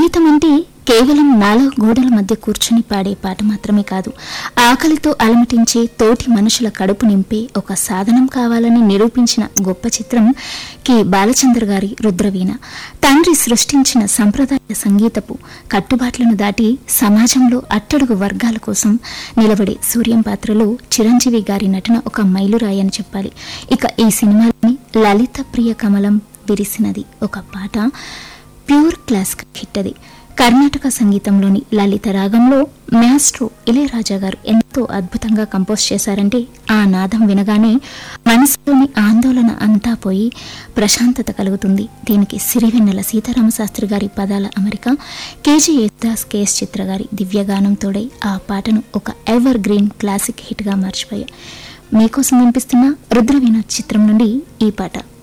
సంగీతం అంటే కేవలం నాలుగు గోడల మధ్య కూర్చుని పాడే పాట మాత్రమే కాదు ఆకలితో అలమటించే తోటి మనుషుల కడుపు నింపే ఒక సాధనం కావాలని నిరూపించిన గొప్ప చిత్రం కె బాలచంద్ర గారి రుద్రవీణ తండ్రి సృష్టించిన సంప్రదాయ సంగీతపు కట్టుబాట్లను దాటి సమాజంలో అట్టడుగు వర్గాల కోసం నిలబడే సూర్యం పాత్రలో చిరంజీవి గారి నటన ఒక మైలురాయి అని చెప్పాలి ఇక ఈ సినిమాలోని లలిత ప్రియ కమలం విరిసినది ఒక పాట ప్యూర్ క్లాసికల్ హిట్ అది కర్ణాటక సంగీతంలోని లలిత రాగంలో మ్యాస్ట్రో ఇళయరాజా గారు ఎంతో అద్భుతంగా కంపోజ్ చేశారంటే ఆ నాదం వినగానే మనసులోని ఆందోళన అంతా పోయి ప్రశాంతత కలుగుతుంది దీనికి సిరివెన్నెల సీతారామ శాస్త్రి గారి పదాల అమరిక కేజీ యేసుదాస్ కేఎస్ చిత్ర గారి దివ్యగానం తోడై ఆ పాటను ఒక ఎవర్ గ్రీన్ క్లాసిక్ హిట్గా మార్చిపోయాయి మీకోసం వినిపిస్తున్న రుద్రవీణ చిత్రం నుండి ఈ పాట